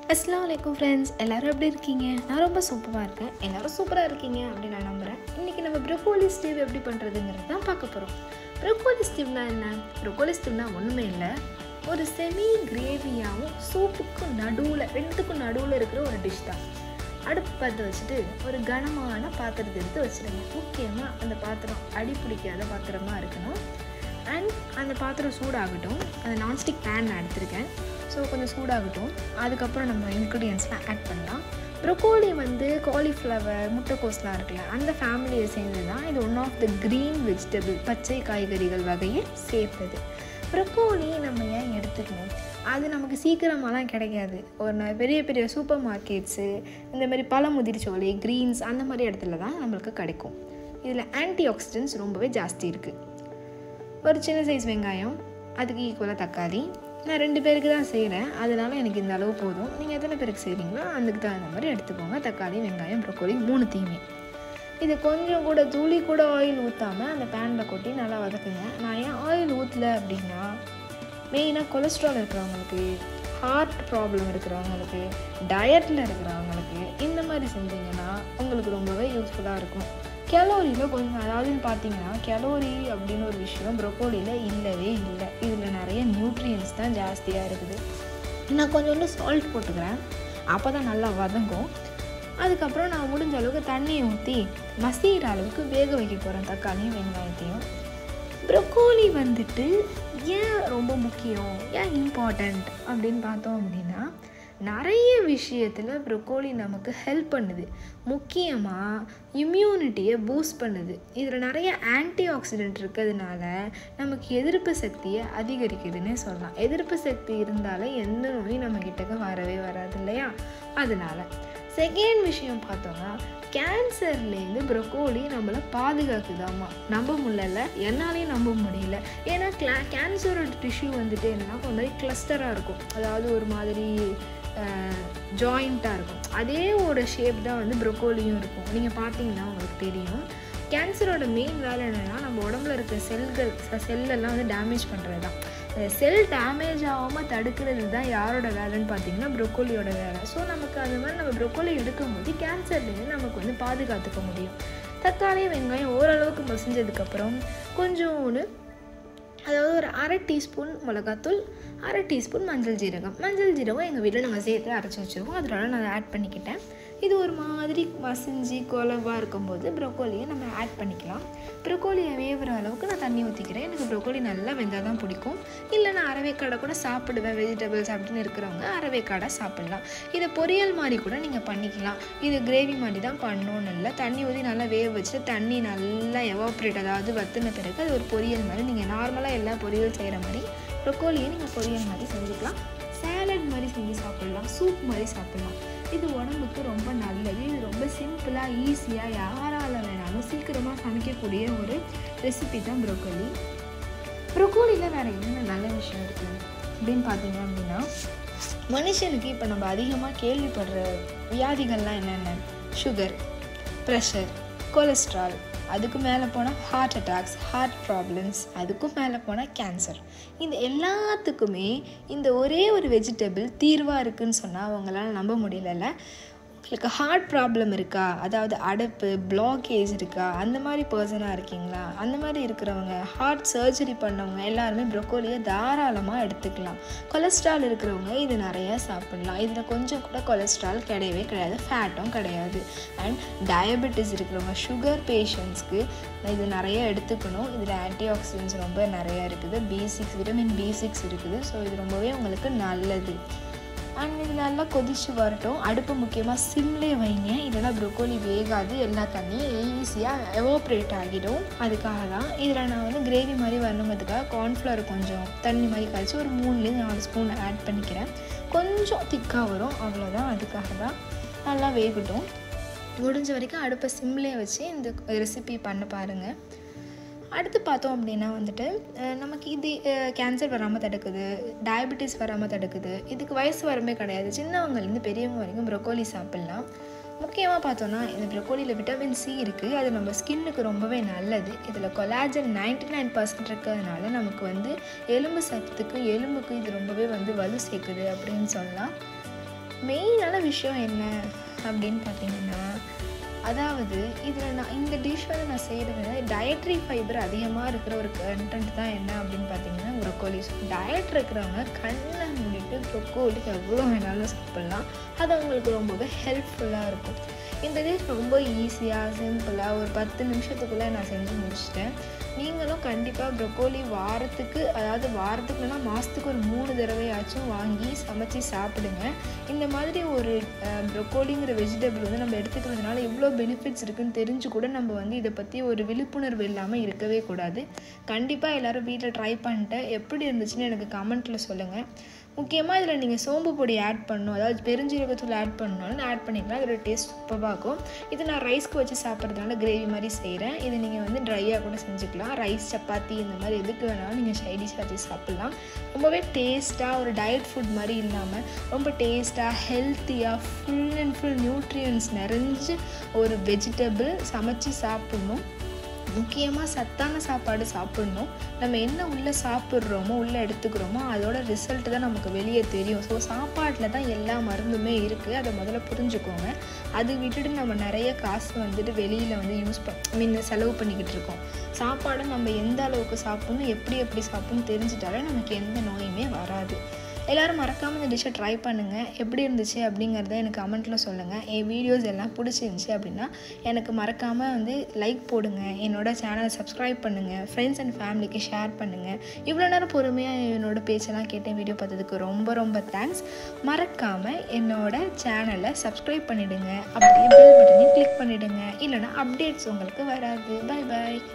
அஸ்லாம் வலைக்கும் ஃப்ரெண்ட்ஸ் எல்லோரும் எப்படி இருக்கீங்க நான் ரொம்ப சூப்பராக இருக்கேன் எல்லோரும் சூப்பராக இருக்கீங்க அப்படின்னு நான் நம்புகிறேன் இன்றைக்கி நம்ம ப்ரொக்கோலி ஸ்டீவ் எப்படி பண்ணுறதுங்கிறது தான் பார்க்க போகிறோம் ப்ரொக்கோலி ஸ்டீவ்னா என்ன ப்ரொக்கோலி ஸ்டீவ்னா ஒன்றுமே இல்லை ஒரு செமி கிரேவியாகவும் சூப்புக்கும் நடுவில் ரெண்டுத்துக்கும் நடுவில் இருக்கிற ஒரு டிஷ் தான் அடுப்பு பார்த்து வச்சுட்டு ஒரு கனமான பாத்திரத்தை எடுத்து வச்சுருங்க முக்கியமாக அந்த பாத்திரம் அடி பிடிக்காத பாத்திரமா இருக்கணும் அண்ட் அந்த பாத்திரம் சூடாகட்டும் அந்த நான்ஸ்டிக் பேன் நான் எடுத்திருக்கேன் ஸோ கொஞ்சம் சூடாகட்டும் அதுக்கப்புறம் நம்ம இன்க்ரீடியன்ஸ்லாம் ஆட் பண்ணலாம் ப்ரொக்கோலி வந்து காலிஃப்ளவர் முட்டைக்கோஸ்லாம் இருக்குல்ல அந்த ஃபேமிலியை சேர்ந்து தான் இது one of the green vegetable பச்சை காய்கறிகள் வகையில் சேர்த்தது ப்ரொக்கோலி நம்ம ஏன் எடுத்துக்கணும் அது நமக்கு சீக்கிரமாலாம் கிடைக்காது ஒரு ந- பெரிய பெரிய சூப்பர் மார்க்கெட்ஸு இந்த மாதிரி பழமுதிர்ச்சோலை க்ரீன்ஸ் அந்த மாதிரி இடத்துல தான் நம்மளுக்கு கிடைக்கும் இதில் ஆன்டி ஆக்சிடென்ட்ஸ் ரொம்பவே ஜாஸ்தி இருக்குது ஒரு சின்ன சைஸ் வெங்காயம் அதுக்கு ஈக்குவலாக தக்காளி நான் ரெண்டு பேருக்கு தான் செய்கிறேன் அதனால எனக்கு இந்த அளவு போதும் நீங்கள் எத்தனை பேருக்கு செய்கிறீங்களோ அதுக்கு தகுந்த மாதிரி எடுத்துக்கோங்க தக்காளி வெங்காயம் ப்ரொக்கோலி மூணுத்தையுமே இது கொஞ்சம் கூட துளி கூட ஆயில் ஊற்றாமல் அந்த பேனில் கொட்டி நல்லா வதக்குங்க நான் ஏன் ஆயில் ஊற்றல அப்படின்னா மெயினாக கொலஸ்ட்ரால் இருக்கிறவங்களுக்கு ஹார்ட் ப்ராப்ளம் இருக்கிறவங்களுக்கு டயட்டில் இருக்கிறவங்களுக்கு இந்த மாதிரி செஞ்சீங்கன்னா உங்களுக்கு ரொம்பவே யூஸ்ஃபுல்லாக இருக்கும் கெலோரியில் கொஞ்சம் அதாவதுன்னு பார்த்தீங்கன்னா கெலோரி அப்படின்னு ஒரு விஷயம் ப்ரொக்கோலியில் இல்லவே இல்லை இதில் நிறைய நியூட்ரியன்ஸ் தான் ஜாஸ்தியாக இருக்குது நான் கொஞ்சோண்டு சால்ட் போட்டுக்கிறேன் அப்போ தான் நல்லா வதங்கும் அதுக்கப்புறம் நான் முடிஞ்ச அளவுக்கு தண்ணியை ஊற்றி மசிகிற அளவுக்கு வேக வைக்க போகிறேன் தக்காளியும் வெங்காயத்தையும் ப்ரொக்கோலி வந்துட்டு ஏன் ரொம்ப முக்கியம் ஏன் இம்பார்ட்டண்ட் அப்படின்னு பார்த்தோம் அப்படின்னா நிறைய விஷயத்தில் ப்ரொக்கோலி நமக்கு ஹெல்ப் பண்ணுது முக்கியமாக இம்யூனிட்டியை பூஸ்ட் பண்ணுது இதில் நிறைய ஆன்டி ஆக்சிடென்ட் இருக்கிறதுனால நமக்கு எதிர்ப்பு சக்தியை அதிகரிக்குதுன்னே சொல்லலாம் எதிர்ப்பு சக்தி இருந்தாலே எந்த நோயும் நம்ம கிட்டக்க வரவே வராது இல்லையா அதனால செகண்ட் விஷயம் பார்த்தோம்னா கேன்சர்லேருந்து ப்ரொக்கோலி நம்மளை பாதுகாக்குதாம்மா நம்ப முடியல என்னாலையும் நம்ப முடியல ஏன்னா கிளா கேன்சரோட டிஷ்யூ வந்துட்டு என்னன்னா ஒரு மாதிரி கிளஸ்டராக இருக்கும் அதாவது ஒரு மாதிரி ஜாயிண்ட்டாக இருக்கும் அதே ஒரு ஷேப் தான் வந்து ப்ரொக்கோலியும் இருக்கும் நீங்கள் பார்த்தீங்கன்னா உங்களுக்கு தெரியும் கேன்சரோட மெயின் வேலை என்னென்னா நம்ம உடம்புல இருக்க செல்கள் செல்லெல்லாம் வந்து டேமேஜ் பண்ணுறது தான் செல் டேமேஜ் ஆகாமல் தடுக்கிறது தான் யாரோட வேலைன்னு பார்த்தீங்கன்னா ப்ரொக்கோலியோட வேலை ஸோ நமக்கு அந்த மாதிரி நம்ம ப்ரொக்கோலி எடுக்கும்போது கேன்சர்லேருந்து நமக்கு வந்து பாதுகாத்துக்க முடியும் தக்காளி வெங்காயம் ஓரளவுக்கு மசிஞ்சதுக்கப்புறம் கொஞ்சோண்டு அதாவது ஒரு அரை டீஸ்பூன் மிளகாத்தூள் அரை டீஸ்பூன் மஞ்சள் ஜீரகம் மஞ்சள் ஜீரகம் எங்கள் வீட்டில் நாங்கள் சேர்த்து அரைச்சி வச்சுருவோம் அதனால நான் ஆட் பண்ணிக்கிட்டேன் இது ஒரு மாதிரி மசிஞ்சு குழவாக இருக்கும்போது ப்ரொக்கோலியை நம்ம ஆட் பண்ணிக்கலாம் ப்ரொக்கோலியை வேவுற அளவுக்கு நான் தண்ணி ஊற்றிக்கிறேன் எனக்கு ப்ரொக்கோலி நல்லா வெந்தால் தான் பிடிக்கும் இல்லை நான் அரவேக்காடை கூட சாப்பிடுவேன் வெஜிடபிள்ஸ் அப்படின்னு இருக்கிறவங்க அரவேக்காடை சாப்பிட்லாம் இதை பொரியல் மாதிரி கூட நீங்கள் பண்ணிக்கலாம் இது கிரேவி மாதிரி தான் பண்ணணும்னு இல்லை தண்ணி ஊற்றி நல்லா வேக வச்சுட்டு தண்ணி நல்லா எவாப்ரேட் அதாவது வத்தின பிறகு அது ஒரு பொரியல் மாதிரி நீங்கள் நார்மலாக எல்லா பொரியல் செய்கிற மாதிரி ப்ரொக்கோலியை நீங்கள் பொரியல் மாதிரி செஞ்சுக்கலாம் சேலட் மாதிரி செஞ்சு சாப்பிட்லாம் சூப் மாதிரி சாப்பிட்லாம் இது உடம்புக்கு ரொம்ப நல்லது இது ரொம்ப சிம்பிளாக ஈஸியாக யாரால் வேணாலும் சீக்கிரமாக சமைக்கக்கூடிய ஒரு ரெசிபி தான் ப்ரொக்கோலி ப்ரொக்கோலியில் வேறு என்னென்ன நல்ல விஷயம் இருக்குது அப்படின்னு பார்த்தீங்க அப்படின்னா மனுஷனுக்கு இப்போ நம்ம அதிகமாக கேள்விப்படுற வியாதிகள்லாம் என்னென்ன சுகர் ப்ரெஷர் கொலஸ்ட்ரால் அதுக்கு மேலே போனால் ஹார்ட் அட்டாக்ஸ் ஹார்ட் ப்ராப்ளம்ஸ் அதுக்கும் மேலே போனால் கேன்சர் இந்த எல்லாத்துக்குமே இந்த ஒரே ஒரு வெஜிடபிள் தீர்வாக இருக்குன்னு சொன்னால் அவங்களால நம்ப முடியலல்ல உங்களுக்கு ஹார்ட் ப்ராப்ளம் இருக்கா அதாவது அடைப்பு பிளாக்கேஜ் இருக்கா அந்த மாதிரி பர்சனாக இருக்கீங்களா அந்த மாதிரி இருக்கிறவங்க ஹார்ட் சர்ஜரி பண்ணவங்க எல்லாருமே ப்ரொக்கோலியை தாராளமாக எடுத்துக்கலாம் கொலஸ்ட்ரால் இருக்கிறவங்க இது நிறைய சாப்பிடலாம் இதில் கொஞ்சம் கூட கொலஸ்ட்ரால் கிடையவே கிடையாது ஃபேட்டும் கிடையாது அண்ட் டயபெட்டிஸ் இருக்கிறவங்க சுகர் பேஷண்ட்ஸ்க்கு இது நிறைய எடுத்துக்கணும் இதில் ஆன்டி ஆக்சிடென்ட்ஸ் ரொம்ப நிறைய இருக்குது B six vitamin B six இருக்குது ஸோ இது ரொம்பவே உங்களுக்கு நல்லது அண்ட் இதில் நல்லா கொதிச்சு வரட்டும் அடுப்பு முக்கியமாக சிம்லே வைங்க இல்லைன்னா ப்ரொக்கோலி வேகாது எல்லா தண்ணியும் ஈஸியாக எவாப்ரேட் ஆகிடும் அதுக்காக தான் இதில் நான் வந்து கிரேவி மாதிரி வரணுங்கிறதுக்காக கார்ன்ஃப்ளவர் கொஞ்சம் தண்ணி மாதிரி கழிச்சு ஒரு மூணுலேருந்து நாலு ஸ்பூன் ஆட் பண்ணிக்கிறேன் கொஞ்சம் திக்காக வரும் அவ்வளோதான் அதுக்காக தான் நல்லா வேகட்டும் முடிஞ்ச வரைக்கும் அடுப்பை சிம்லே வச்சு இந்த ரெசிபி பண்ண பாருங்கள் அடுத்து பார்த்தோம் அப்படின்னா வந்துட்டு அஹ், நமக்கு இது கேன்சர் வராமல் தடுக்குது டயபெட்டிஸ் வராமல் தடுக்குது இதுக்கு வயசு வரமே கிடையாது சின்னவங்கலேருந்து பெரியவங்க வரைக்கும் ப்ரொக்கோலி சாப்பிட்லாம் முக்கியமாக பார்த்தோன்னா இந்த ப்ரொக்கோலியில் விட்டமின் சி இருக்குது அது நம்ம ஸ்கின்னுக்கு ரொம்பவே நல்லது இதில் கொலாஜன் நைன்டி நைன் பர்சன்ட் இருக்கிறதுனால நமக்கு வந்து எலும்பு சத்துக்கு எலும்புக்கு இது ரொம்பவே வந்து வலு சேர்க்குது அப்படின்னு சொல்லலாம் மெயினான விஷயம் என்ன அப்படின்னு பார்த்தீங்கன்னா அதாவது இதில் நான் இந்த டிஷ் வந்து நான் செய்கிறது டயட்ரி ஃபைபர் அதிகமாக இருக்கிற ஒரு கண்டென்ட் தான் என்ன அப்படின்னு பார்த்தீங்கன்னா ப்ரொக்கோலி ஸோ டயட் இருக்கிறவங்க கண்ணை மூடிட்டு ப்ரொக்கோலி எவ்வளோ வேணாலும் சாப்பிட்லாம் அது அவங்களுக்கு ரொம்பவே ஹெல்ப்ஃபுல்லாக இருக்கும் இந்த டிஷ் ரொம்ப ஈஸியாக சிம்பிளாக ஒரு பத்து நிமிஷத்துக்குள்ளே நான் செஞ்சு முடிச்சிட்டேன் நீங்களும் கண்டிப்பாக ப்ரொக்கோலி வாரத்துக்கு அதாவது வாரத்துக்கு இல்லைனா மாதத்துக்கு ஒரு மூணு தடவையாச்சும் வாங்கி சமைச்சு சாப்பிடுங்க இந்த மாதிரி ஒரு ப்ரொக்கோலிங்கிற வெஜிடபிள் வந்து நம்ம எடுத்துக்கிறதுனால எவ்வளோ பெனிஃபிட்ஸ் இருக்குன்னு தெரிஞ்சு கூட நம்ம வந்து இதை பற்றி ஒரு விழிப்புணர்வு இல்லாமல் இருக்கவே கூடாது கண்டிப்பாக எல்லோரும் வீட்டில் ட்ரை பண்ணிட்டு எப்படி இருந்துச்சுன்னு எனக்கு கமெண்ட்டில் சொல்லுங்கள் முக்கியமாக இதில் நீங்கள் சோம்பு பொடி ஆட் பண்ணணும் அதாவது பெருஞ்சீரகத்தூள் ஆட் பண்ணாலும் ஆட் பண்ணிக்கலாம் இதோட டேஸ்ட் சூப்பராக இருக்கும் இது நான் ரைஸ்க்கு வச்சு சாப்பிட்றதுனால கிரேவி மாதிரி செய்கிறேன் இது நீங்கள் வந்து ட்ரையாக கூட செஞ்சுக்கலாம் ரைஸ் சப்பாத்தி இந்த மாதிரி எதுக்கு வேணாலும் நீங்கள் சைடிஷ் வச்சு சாப்பிட்லாம் ரொம்பவே டேஸ்ட்டாக ஒரு டயட் ஃபுட் மாதிரி இல்லாமல் ரொம்ப டேஸ்ட்டாக ஹெல்த்தியாக ஃபுல் அண்ட் ஃபுல் நியூட்ரியன்ஸ் நிறைஞ்சு ஒரு வெஜிடபிள் சமைச்சு சாப்பிட்ணும் முக்கியமாக சத்தான சாப்பாடு சாப்பிட்ணும் நம்ம என்ன உள்ளே சாப்பிட்றோமோ உள்ளே எடுத்துக்கிறோமோ அதோட ரிசல்ட் தான் நமக்கு வெளியே தெரியும் ஸோ சாப்பாட்டில் தான் எல்லா மருந்துமே இருக்குது அதை முதல்ல புரிஞ்சுக்கோங்க அது விட்டுட்டு நம்ம நிறைய காசு வந்துட்டு வெளியில் வந்து யூஸ் பண் மீன் செலவு பண்ணிக்கிட்டு இருக்கோம் சாப்பாடை நம்ம எந்த அளவுக்கு சாப்பிட்ணும் எப்படி எப்படி சாப்பிட்ணும் தெரிஞ்சிட்டாலே நமக்கு எந்த நோயுமே வராது எல்லோரும் மறக்காமல் இந்த டிஷ்ஷை ட்ரை பண்ணுங்கள் எப்படி இருந்துச்சு அப்படிங்கிறத எனக்கு கமெண்ட்டில் சொல்லுங்கள் என் வீடியோஸ் எல்லாம் பிடிச்சிருந்துச்சி அப்படின்னா எனக்கு மறக்காமல் வந்து லைக் போடுங்க என்னோட சேனலை சப்ஸ்கிரைப் பண்ணுங்கள் ஃப்ரெண்ட்ஸ் அண்ட் ஃபேமிலிக்கு ஷேர் பண்ணுங்கள் இவ்வளோ நேரம் பொறுமையாக என்னோட பேச்செல்லாம் கேட்டேன் வீடியோ பார்த்ததுக்கு ரொம்ப ரொம்ப தேங்க்ஸ் மறக்காமல் என்னோட சேனலை சப்ஸ்கிரைப் பண்ணிவிடுங்க அப்படியே பெல் பட்டனையும் கிளிக் பண்ணிவிடுங்க இல்லைனா அப்டேட்ஸ் உங்களுக்கு வராது பை பாய்